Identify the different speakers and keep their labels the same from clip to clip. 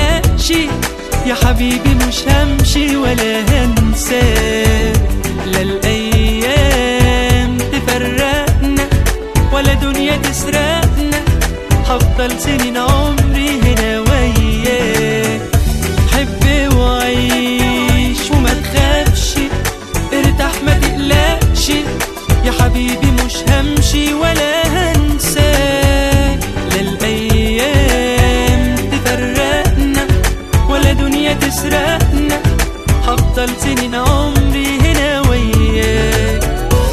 Speaker 1: تقلقش يا حبيبي مش همشي ولا هنساك لا الأيام تفرقنا ولا دنيا تسرقنا هفضل سنين عمري هنا وياك حب وعيش وما تخافش ارتاح ما تقلقش يا حبيبي مش همشي ولا هنساك لا الأيام تفرقنا ولا دنيا تسرقنا هفضل سنين عمري هنا وياك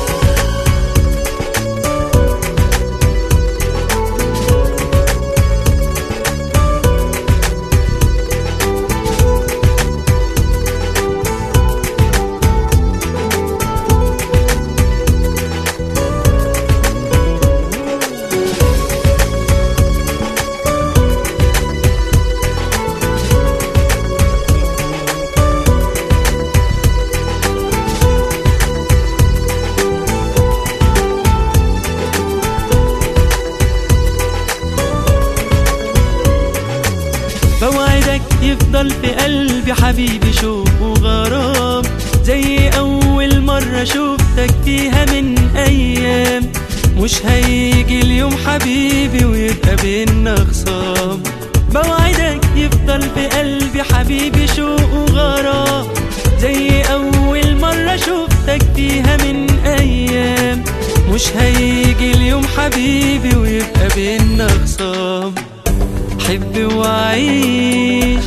Speaker 1: بوعدك يفضل في قلبي حبيبي شوق وغرام زي أول مرة شوفتك فيها من أيام مش هيجي اليوم حبيبي ويبقى بينا خصام بوعدك يفضل في قلبي حبيبي شوق وغرام زي أول مرة شوفتك فيها من أيام مش هيجي اليوم حبيبي ويبقى بينا خصام حب وعيش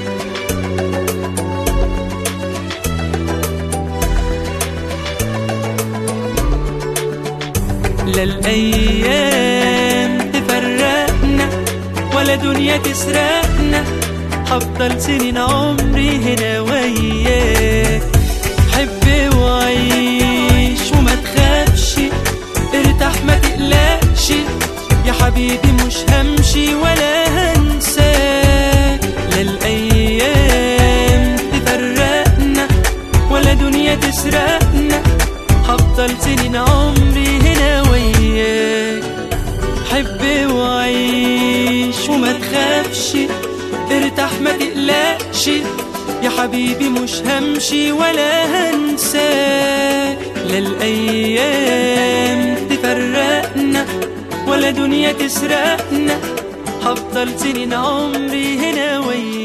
Speaker 1: لا الأيام تفرقنا ولا دنيا تسرقنا هفضل سنين عمري هنا وياك حب وعيش وما تخافش ارتاح ما تقلقش يا حبيبي مش همشي ولا هنساك لا الأيام تفرقنا ولا دنيا تسرقنا هفضل سنين عمري هنا وياك حب وعيش وما تخافش ارتاح ما تقلقش يا حبيبي مش همشي ولا هنساك لا الأيام تفرقنا ولا دنيا تسرقنا هفضل سنين عمري هنا وياك